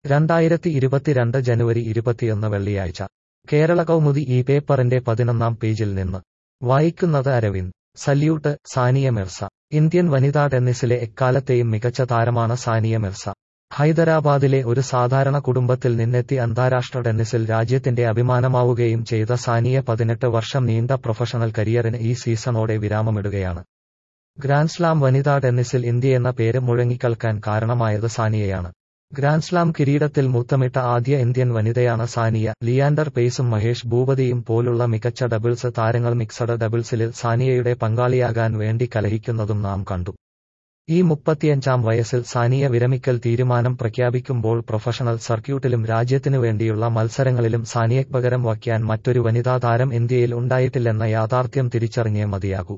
രണ്ടായിരത്തി ഇരുപത്തിരണ്ട് ജനുവരി ഇരുപത്തിയൊന്ന് വെള്ളിയാഴ്ച കേരള കൗമുദി ഈ പേപ്പറിന്റെ പതിനൊന്നാം പേജിൽ നിന്ന് വായിക്കുന്നത് അരവിന്ദ് സല്യൂട്ട് സാനിയ മിർസ ഇന്ത്യൻ വനിതാ ടെന്നീസിലെ എക്കാലത്തെയും മികച്ച താരമാണ് സാനിയ മിർസ ഹൈദരാബാദിലെ ഒരു സാധാരണ കുടുംബത്തിൽ നിന്നെത്തി അന്താരാഷ്ട്ര ടെന്നീസിൽ രാജ്യത്തിന്റെ അഭിമാനമാവുകയും ചെയ്ത സാനിയ പതിനെട്ട് വർഷം നീണ്ട പ്രൊഫഷണൽ കരിയറിന് ഈ സീസണോടെ വിരാമമിടുകയാണ് ഗ്രാൻഡ്സ്ലാം വനിതാ ടെന്നീസിൽ ഇന്ത്യ എന്ന പേര് മുഴങ്ങിക്കേൾക്കാൻ കാരണമായത് സാനിയയാണ് ഗ്രാൻഡ്സ്ലാം കിരീടത്തിൽ മുത്തമിട്ട ആദ്യ ഇന്ത്യൻ വനിതയാണ് സാനിയ ലിയാൻഡർ പേസും മഹേഷ് ഭൂപതിയും പോലുള്ള മികച്ച ഡബിൾസ് താരങ്ങൾ മിക്സഡ് ഡബിൾസിൽ സാനിയയുടെ പങ്കാളിയാകാൻ വേണ്ടി കലഹിക്കുന്നതും നാം കണ്ടു ഈ മുപ്പത്തിയഞ്ചാം വയസ്സിൽ സാനിയ വിരമിക്കൽ തീരുമാനം പ്രഖ്യാപിക്കുമ്പോൾ പ്രൊഫഷണൽ സർക്യൂട്ടിലും രാജ്യത്തിനു വേണ്ടിയുള്ള മത്സരങ്ങളിലും സാനിയയ്ക്ക് പകരം വയ്ക്കാൻ മറ്റൊരു വനിതാ താരം ഇന്ത്യയിൽ ഉണ്ടായിട്ടില്ലെന്ന യാഥാർത്ഥ്യം തിരിച്ചറിഞ്ഞേ മതിയാകൂ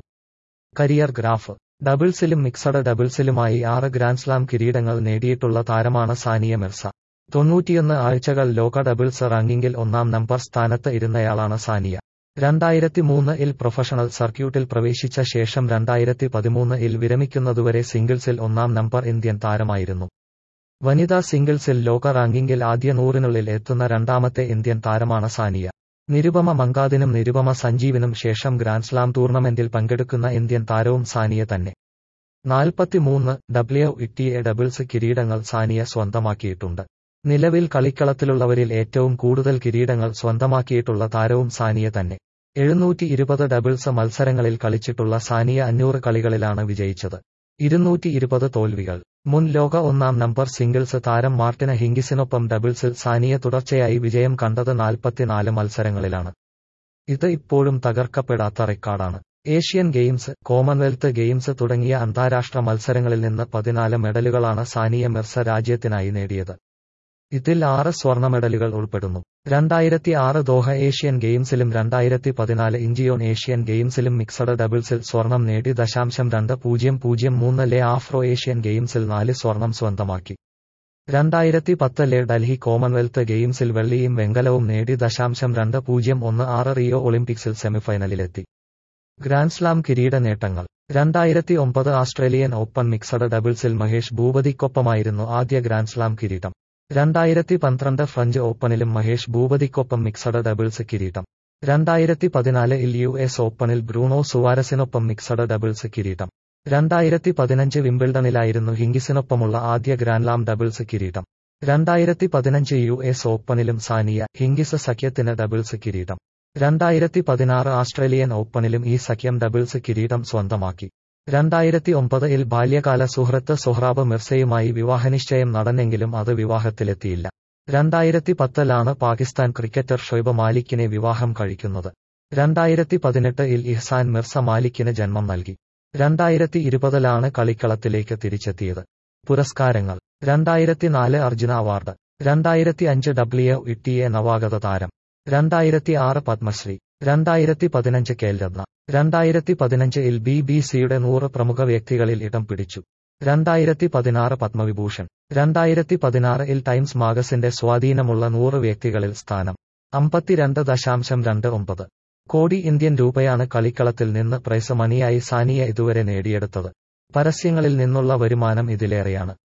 കരിയർ ഗ്രാഫ് ഡബിൾസിലും മിക്സഡ് ഡബിൾസിലുമായി ആറ് ഗ്രാൻഡ്സ്ലാം കിരീടങ്ങൾ നേടിയിട്ടുള്ള താരമാണ് സാനിയ മിർസ തൊണ്ണൂറ്റിയൊന്ന് ആഴ്ചകൾ ലോക ഡബിൾസ് റാങ്കിങ്ങിൽ ഒന്നാം നമ്പർ സ്ഥാനത്ത് ഇരുന്നയാളാണ് സാനിയ രണ്ടായിരത്തി മൂന്ന് ഇൽ പ്രൊഫഷണൽ സർക്യൂട്ടിൽ പ്രവേശിച്ച ശേഷം രണ്ടായിരത്തി പതിമൂന്ന് ഇൽ വിരമിക്കുന്നതുവരെ സിംഗിൾസിൽ ഒന്നാം നമ്പർ ഇന്ത്യൻ താരമായിരുന്നു വനിതാ സിംഗിൾസിൽ ലോക റാങ്കിങ്ങിൽ ആദ്യ നൂറിനുള്ളിൽ എത്തുന്ന രണ്ടാമത്തെ ഇന്ത്യൻ താരമാണ് സാനിയ നിരുപമ മങ്കാദിനും നിരുപമ സഞ്ജീവിനും ശേഷം ഗ്രാൻഡ്സ്ലാം ടൂർണമെന്റിൽ പങ്കെടുക്കുന്ന ഇന്ത്യൻ താരവും സാനിയ തന്നെ നാൽപ്പത്തിമൂന്ന് ഡബ്ല്യു ഇട്ടിഎ ഡബിൾസ് കിരീടങ്ങൾ സാനിയ സ്വന്തമാക്കിയിട്ടുണ്ട് നിലവിൽ കളിക്കളത്തിലുള്ളവരിൽ ഏറ്റവും കൂടുതൽ കിരീടങ്ങൾ സ്വന്തമാക്കിയിട്ടുള്ള താരവും സാനിയ തന്നെ എഴുന്നൂറ്റി ഇരുപത് ഡബിൾസ് മത്സരങ്ങളിൽ കളിച്ചിട്ടുള്ള സാനിയ അഞ്ഞൂറ് കളികളിലാണ് വിജയിച്ചത് ഇരുന്നൂറ്റി ഇരുപത് തോൽവികൾ മുൻ ലോക ഒന്നാം നമ്പർ സിംഗിൾസ് താരം മാർട്ടിന ഹിങ്കിസിനൊപ്പം ഡബിൾസിൽ സാനിയ തുടർച്ചയായി വിജയം കണ്ടത് നാൽപ്പത്തിനാല് മത്സരങ്ങളിലാണ് ഇത് ഇപ്പോഴും തകർക്കപ്പെടാത്ത റെക്കോർഡാണ് ഏഷ്യൻ ഗെയിംസ് കോമൺവെൽത്ത് ഗെയിംസ് തുടങ്ങിയ അന്താരാഷ്ട്ര മത്സരങ്ങളിൽ നിന്ന് പതിനാല് മെഡലുകളാണ് സാനിയ മിർസ രാജ്യത്തിനായി നേടിയത് ഇതിൽ ആറ് സ്വർണ്ണ മെഡലുകൾ ഉൾപ്പെടുന്നു രണ്ടായിരത്തി ആറ് ദോഹ ഏഷ്യൻ ഗെയിംസിലും രണ്ടായിരത്തി പതിനാല് ഇഞ്ചിയോൺ ഏഷ്യൻ ഗെയിംസിലും മിക്സഡ് ഡബിൾസിൽ സ്വർണം നേടി ദശാംശം രണ്ട് പൂജ്യം പൂജ്യം മൂന്നിലെ ആഫ്രോ ഏഷ്യൻ ഗെയിംസിൽ നാല് സ്വർണം സ്വന്തമാക്കി രണ്ടായിരത്തി പത്തിലെ ഡൽഹി കോമൺവെൽത്ത് ഗെയിംസിൽ വെള്ളിയും വെങ്കലവും നേടി ദശാംശം രണ്ട് പൂജ്യം ഒന്ന് ആറ് റിയോ ഒളിമ്പിക്സിൽ സെമിഫൈനലിലെത്തി ഗ്രാൻഡ്സ്ലാം കിരീട നേട്ടങ്ങൾ രണ്ടായിരത്തി ഒമ്പത് ആസ്ട്രേലിയൻ ഓപ്പൺ മിക്സഡ് ഡബിൾസിൽ മഹേഷ് ഭൂപതിക്കൊപ്പമായിരുന്നു ആദ്യ ഗ്രാൻഡ്സ്ലാം കിരീടം രണ്ടായിരത്തി പന്ത്രണ്ട് ഫ്രഞ്ച് ഓപ്പണിലും മഹേഷ് ഭൂപതിക്കൊപ്പം മിക്സഡ് ഡബിൾസ് കിരീടം രണ്ടായിരത്തി പതിനാലിൽ യു എസ് ഓപ്പണിൽ ബ്രൂണോ സുവാരസിനൊപ്പം മിക്സഡ് ഡബിൾസ് കിരീടം രണ്ടായിരത്തി പതിനഞ്ച് വിംബിൾഡണിലായിരുന്നു ഹിങ്കിസിനൊപ്പമുള്ള ആദ്യ ഗ്രാൻഡ്ലാം ഡബിൾസ് കിരീടം രണ്ടായിരത്തി പതിനഞ്ച് യു എസ് ഓപ്പണിലും സാനിയ ഹിങ്കിസ് സഖ്യത്തിന് ഡബിൾസ് കിരീടം രണ്ടായിരത്തി പതിനാറ് ആസ്ട്രേലിയൻ ഓപ്പണിലും ഈ സഖ്യം ഡബിൾസ് കിരീടം സ്വന്തമാക്കി രണ്ടായിരത്തി ഒമ്പതിൽ ബാല്യകാല സുഹൃത്ത് സൊഹ്റാബ് മിർസയുമായി വിവാഹനിശ്ചയം നടന്നെങ്കിലും അത് വിവാഹത്തിലെത്തിയില്ല രണ്ടായിരത്തി പത്തിലാണ് പാകിസ്ഥാൻ ക്രിക്കറ്റർ ഷൊയ്ബ് മാലിക്കിനെ വിവാഹം കഴിക്കുന്നത് രണ്ടായിരത്തി പതിനെട്ടിൽ ഇഹ്സാൻ മിർസ മാലിക്കിന് ജന്മം നൽകി രണ്ടായിരത്തി ഇരുപതിലാണ് കളിക്കളത്തിലേക്ക് തിരിച്ചെത്തിയത് പുരസ്കാരങ്ങൾ രണ്ടായിരത്തി നാല് അർജുന അവാർഡ് രണ്ടായിരത്തി അഞ്ച് ഡബ്ല്യു ഇട്ടിഎ നവാഗത താരം രണ്ടായിരത്തി ആറ് പത്മശ്രീ രണ്ടായിരത്തി പതിനഞ്ച് കേൽരത്ന രണ്ടായിരത്തി പതിനഞ്ച് ഇൽ ബി ബി സിയുടെ നൂറ് പ്രമുഖ വ്യക്തികളിൽ ഇടം പിടിച്ചു രണ്ടായിരത്തി പതിനാറ് പത്മവിഭൂഷൺ രണ്ടായിരത്തി പതിനാറ് ഇൽ ടൈംസ് മാഗസിന്റെ സ്വാധീനമുള്ള നൂറ് വ്യക്തികളിൽ സ്ഥാനം അമ്പത്തിരണ്ട് ദശാംശം രണ്ട് ഒമ്പത് കോടി ഇന്ത്യൻ രൂപയാണ് കളിക്കളത്തിൽ നിന്ന് പ്രൈസ് മണിയായി സാനിയ ഇതുവരെ നേടിയെടുത്തത് പരസ്യങ്ങളിൽ നിന്നുള്ള വരുമാനം ഇതിലേറെയാണ്